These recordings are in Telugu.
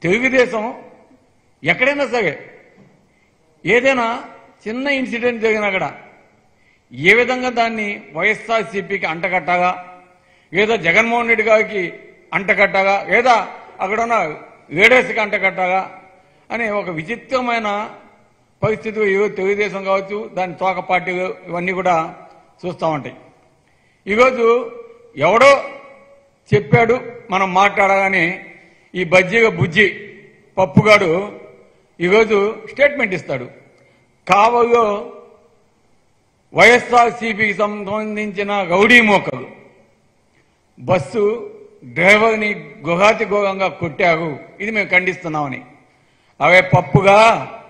తెలుగుదేశం ఎక్కడైనా సరే ఏదైనా చిన్న ఇన్సిడెంట్ జరిగినా కూడా ఏ విధంగా దాన్ని వైఎస్ఆర్సీపీకి అంటగట్టగా లేదా జగన్మోహన్ రెడ్డి గారికి అంటగట్టగా లేదా అక్కడ ఉన్న లీడర్స్కి అంటగట్టగా అనే ఒక విచిత్రమైన పరిస్థితి ఈరోజు తెలుగుదేశం కావచ్చు దాని తోక పార్టీలు ఇవన్నీ కూడా చూస్తూ ఉంటాయి ఈరోజు ఎవడో చెప్పాడు మనం మాట్లాడగానే ఈ బజ్జీగా బుజ్జి పప్పుగాడు ఈరోజు స్టేట్మెంట్ ఇస్తాడు కావలో వైఎస్ఆర్సీపీకి సంబంధించిన రౌడీ మోకలు బస్సు డ్రైవర్ని గుహాతి ఘోరంగా కొట్టారు ఇది మేము ఖండిస్తున్నామని అవే పప్పుగా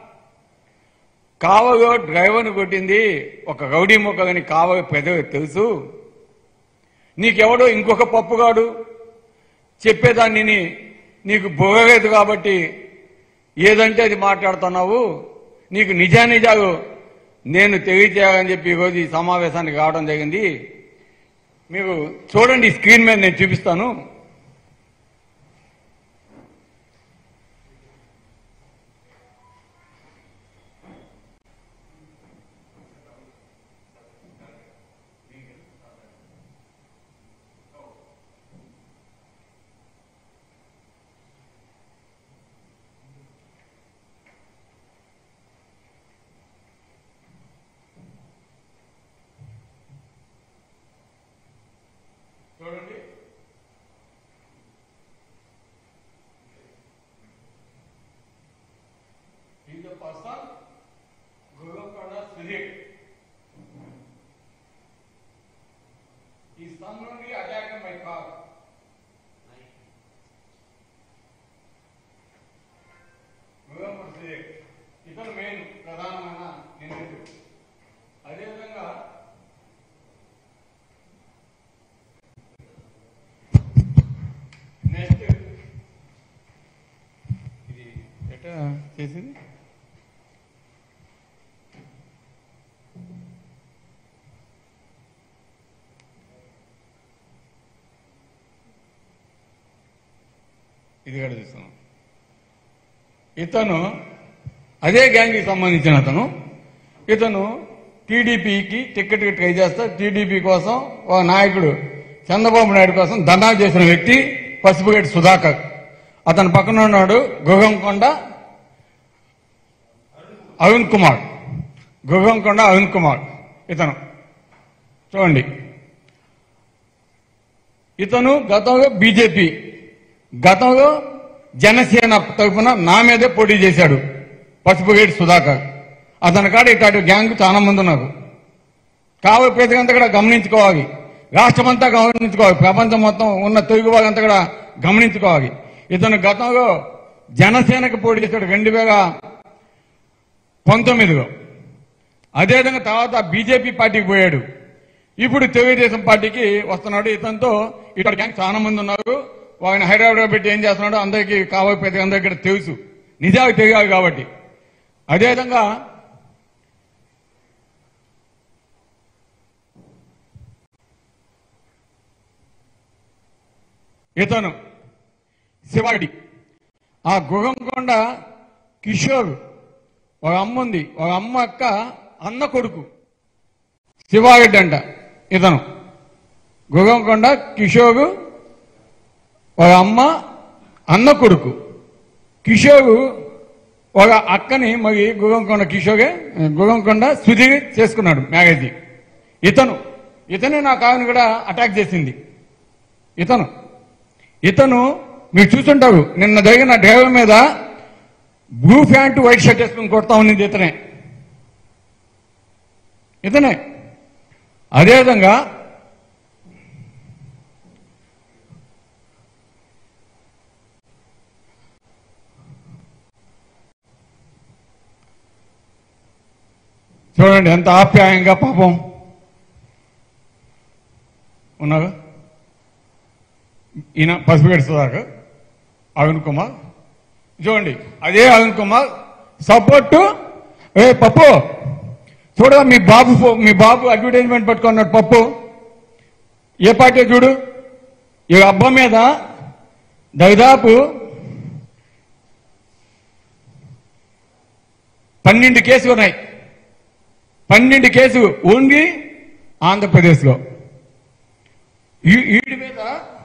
కావలో డ్రైవర్ని కొట్టింది ఒక రౌడీ మొక్కని కావలో పెదవి తెలుసు నీకెవడో ఇంకొక పప్పుగాడు చెప్పేదాన్ని నీ- నీకు బొగలేదు కాబట్టి ఏదంటే అది మాట్లాడుతున్నావు నీకు నిజానిజాలు నేను తెలియచేయాలని చెప్పి ఈరోజు ఈ సమావేశానికి రావడం జరిగింది మీరు చూడండి ఈ స్క్రీన్ మీద నేను చూపిస్తాను చూడండి He's a person, Gurukonda Sujit. His son only attacked my car. గురుకొండ Sujeeth. ఇతను మెయిన్ ప్రధానమైన నిందితుడు అదేవిధంగా నెక్స్ట్ ఇది ఎట్లా చేసింది ఇది కూడా చూస్తున్నాం ఇతను అదే గ్యాంగ్కి సంబంధించిన అతను ఇతను టీడీపీకి టికెట్ ట్రై చేస్తా టీడీపీ కోసం ఒక నాయకుడు చంద్రబాబు నాయుడు కోసం ధర్నా చేసిన వ్యక్తి పసుపుగేటి సుధాకర్ అతని పక్కన ఉన్నాడు గుగంకొండ అరుణ్ కుమార్ గుగంకొండ అరుణ్ కుమార్ ఇతను చూడండి ఇతను గతంలో బీజేపీ గతంలో జనసేన తరఫున నా మీదే పోటీ చేశాడు పసుపుగేటి సుధాకర్ అతని కాడ ఇట్లాంటి గ్యాంగ్ చాలా మంది ఉన్నారు కావాలి ప్రతికంతా కూడా గమనించుకోవాలి రాష్ట్రమంతా గమనించుకోవాలి ప్రపంచం మొత్తం ఉన్న తెలుగు వాళ్ళంతా కూడా గమనించుకోవాలి ఇతను గతంలో జనసేనకు పోటీ చేశాడు రెండు వేల పంతొమ్మిదిలో అదేవిధంగా తర్వాత బీజేపీ పార్టీకి పోయాడు ఇప్పుడు తెలుగుదేశం పార్టీకి వస్తున్నాడు ఇతనితో ఇక్కడ గ్యాంగ్ చాలా మంది ఉన్నారు ఆయన హైదరాబాద్ పెట్టి ఏం చేస్తున్నాడో అందరికీ కావకపోతే అందరికీ ఇక్కడ తెలుసు నిజాలు తెలియాలి కాబట్టి అదేవిధంగా ఇతను శివాడి ఆ గుగంకొండ కిషోర్ ఒక అమ్మ ఉంది ఒక అమ్మ అక్క అన్న కొడుకు శివారెడ్డి అంట ఇతను గుగంకొండ కిషోరు ఒక అమ్మ అన్న కొడుకు కిషోరు ఒక అక్కని మరి గుగంకొండ కిషోరే గుగంకొండ సుధీర్ చేసుకున్నాడు మ్యారేజ్ ఇతను ఇతనే నా కావుని కూడా అటాక్ చేసింది ఇతను ఇతను మీరు చూస్తుంటారు నిన్న జరిగిన డ్రైవర్ మీద బ్లూ ప్యాంటు వైట్ షర్ట్ వేసుకుని కొడతా ఉన్నది ఇతనే ఇతనే అదేవిధంగా చూడండి ఎంత ఆప్యాయంగా పాపం ఉన్నాగా ఈయన పసుపుగడి సుధాకర్ అరుణ్ కుమార్ చూడండి అదే అరుణ్ కుమార్ సపోర్ట్ ఏ పప్పు చూడగా మీ బాబు ఫో- మీ బాబు అడ్వర్టైజ్మెంట్ పట్టుకున్నాడు పప్పు ఏ పార్టీ చూడు ఈ అబ్బ మీద దాదాపు పన్నెండు కేసులు ఉన్నాయి పన్నెండు కేసు ఓన్లీ ఆంధ్రప్రదేశ్లో ఈ- వీడి మీద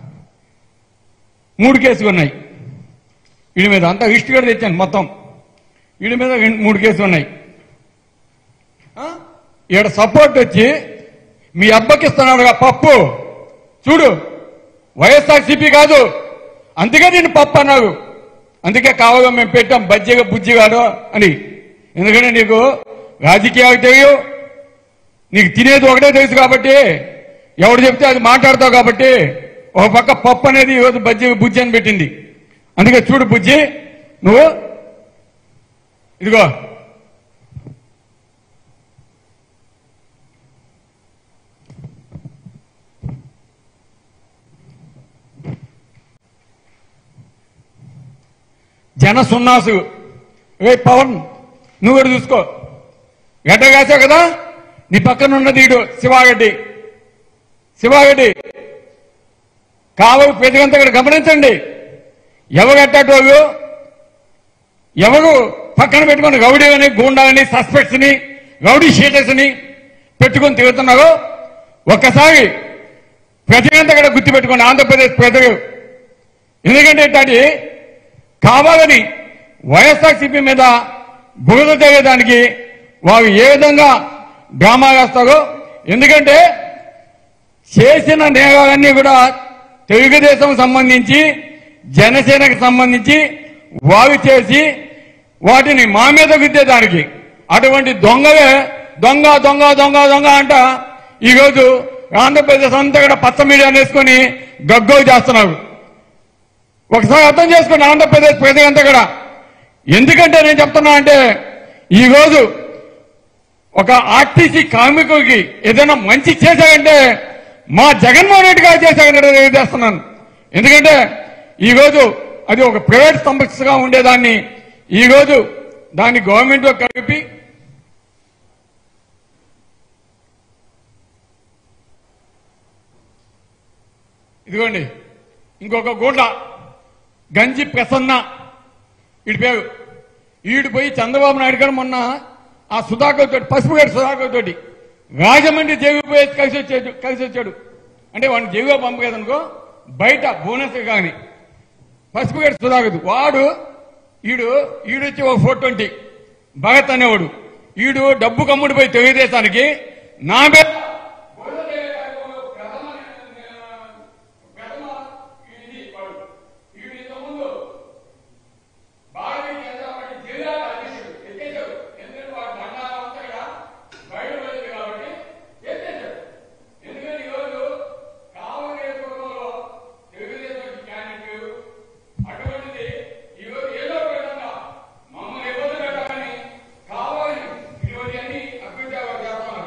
మూడు కేసులు ఉన్నాయి వీడి మీద అంతా హిస్టరీ కూడా తెచ్చాను మొత్తం వీడి మీద రెండు- మూడు కేసులు ఉన్నాయి ఆ? ఈడ సపోర్ట్ వచ్చి మీ అబ్బకి ఇస్తున్నాడుగా పప్పు చూడు వైఎస్ఆర్సీపీ కాదు అందుకే నేను పప్పు అన్నాడు అందుకే కావాలో మేము పెట్టాం బజ్జిగా బుజ్జిగాడు అని ఎందుకంటే నీకు రాజకీయాలు తెలియవు నీకు తినేది ఒకటే తెలుసు కాబట్టి ఎవడు చెప్తే అది మాట్లాడతావు కాబట్టి ఒక పక్క పప్పు అనేది ఈరోజు బజ్జి బుజ్జి అని పెట్టింది అందుకే చూడు బుజ్జి నువ్వు ఇదిగో జన సున్నాసు ఏ పవన్ నువ్వు కూడా చూసుకో గడ్డ కాసావు కదా నీ పక్కన ఉన్నది ఈడు శివాగడ్డి శివాగడ్డి కావలి ప్రజలంతా ఇక్కడ గమనించండి ఎవరు అట్టాటోళ్ళు ఎవరు పక్కన పెట్టుకుని రౌడీ అని గూండాలని సస్పెక్ట్స్ ని రౌడీ షీటర్స్ ని పెట్టుకుని తిరుగుతున్నారో ఒక్కసారి ప్రజలంతా కూడా గుర్తుపెట్టుకోండి ఆంధ్రప్రదేశ్ ప్రజలు ఎందుకంటే ఇట్లాంటి కావాలని వైఎస్ఆర్సీపీ మీద బురద తెలియడానికి వారు ఏ విధంగా డ్రామా వేస్తారో ఎందుకంటే చేసిన నేరాలన్నీ కూడా తెలుగుదేశం సంబంధించి జనసేనకు సంబంధించి వారు చేసి వాటిని మా మీద గుద్దేదానికి అటువంటి దొంగలే దొంగ దొంగ దొంగ దొంగ అంట ఈరోజు ఆంధ్రప్రదేశ్ అంతా కూడా పచ్చ మీడియా వేసుకొని గగ్గోలు చేస్తున్నారు ఒకసారి అర్థం చేసుకోండి ఆంధ్రప్రదేశ్ ప్రజలంతా కూడా ఎందుకంటే నేను చెప్తున్నా అంటే ఈ రోజు ఒక ఆర్టీసీ కార్మికుడికి ఏదైనా మంచి చేశారంటే మా జగన్మోహన్ రెడ్డి గారు చేశారని తెలియజేస్తున్నాను ఎందుకంటే ఈ రోజు అది ఒక ప్రైవేట్ సంస్థగా ఉండేదాన్ని ఈ రోజు దాన్ని గవర్నమెంట్ లో కలిపి ఇదిగోండి ఇంకొక గూడ్ల గంజి ప్రసన్న వీడి పేరు ఈడు పోయి చంద్రబాబు నాయుడు గారు మొన్న ఆ సుధాకర్ తోటి పసుపు గారి సుధాకర్ తోటి రాజమండ్రి జైలు పోయి కలిసి వచ్చాడు కలిసి వచ్చాడు అంటే వాడిని జైలులో పంపలేదనుకో బయట బోనస్ కానీ పసుపు గారి సుధాకర్ వాడు ఈడు ఈడొచ్చి ఒక ఫోర్ ట్వంటీ భగత్ అనేవాడు ఈడు డబ్బు కమ్ముడు పోయి తెలుగుదేశానికి నా మీద భారతీయ జనతా పార్టీ జిల్లా అధ్యక్షుడు ఎత్తేసాడు ఎందుకంటే వాడు దండాలు అంతా కూడా బయట పడింది కాబట్టి ఎత్తేసాడు ఎందుకంటే ఈరోజు కావలి నియోజకవర్గంలో తెలుగుదేశం క్యాండిడేట్ అటువంటిది ఈరోజు ఏదో ఒక విధంగా మమ్మల్ని ఇబ్బంది పెట్టాలని కావాలి ఇటువంటి అన్ని అభివృద్ధి చేస్తున్నారు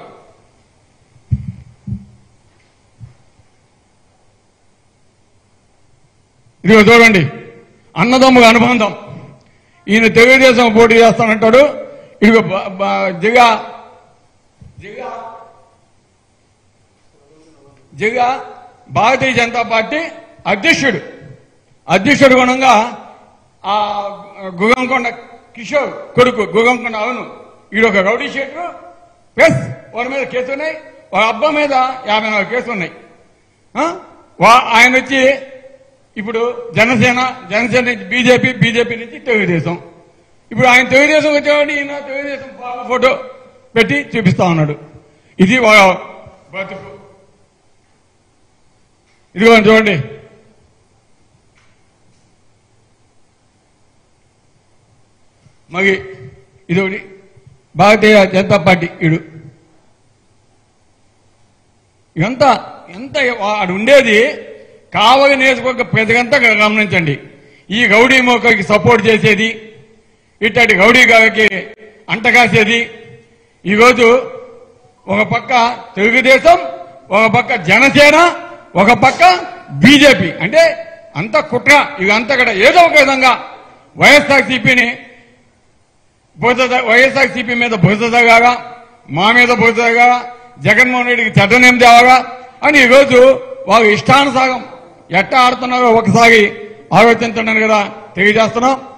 ఇదిగో చూడండి అన్నదమ్ముల అనుబంధం ఈయన తెలుగుదేశం పోటీ చేస్తానంటాడు ఇదిగో బ- బ- జిగా జిగా జిగా భారతీయ జనతా పార్టీ అధ్యక్షుడు అధ్యక్షుడు గుణంగా ఆ గుగంకొండ కిషోర్ కొడుకు గుగంకొండ అవును ఈడు ఒక రౌడీ షీటర్ ప్లస్ వాడి మీద కేసు ఉన్నాయి వాళ్ళ అబ్బా మీద యాభై నాలుగు కేసులు ఉన్నాయి ఆ? వా- ఆయన వచ్చి ఇప్పుడు జనసేన జనసేన నుంచి బీజేపీ బీజేపీ నుంచి తెలుగుదేశం ఇప్పుడు ఆయన తెలుగుదేశం వచ్చేవాడు ఈయన తెలుగుదేశం ఫోటో పెట్టి చూపిస్తా ఉన్నాడు ఇది వాళ్ళ బతుకు ఇదిగో చూడండి మరి ఇదొకటి భారతీయ జనతా పార్టీ ఇడు ఎంత ఎంత వాడు ఉండేది కావలి నియోజకవర్గ ప్రజలంతా గమనించండి ఈ గౌడీ మోకకి సపోర్ట్ చేసేది ఇట్టటి గౌడీ గారికి అంటకాసేది ఈరోజు ఒక పక్క తెలుగుదేశం ఒక పక్క జనసేన ఒక పక్క బీజేపీ అంటే అంత కుట్ర ఇదంతా కూడా ఏదో ఒక విధంగా వైఎస్ఆర్సీపీని బురద వైఎస్ఆర్సీపీ మీద బురదగా మా మీద బురదగా జగన్మోహన్ రెడ్డికి చెడ్డనేం తేవగా అని ఈరోజు వారు ఇష్టానుసారం ఎట్ట ఆడుతున్నారో ఒకసారి ఆలోచించండి కదా తెలియజేస్తున్నాం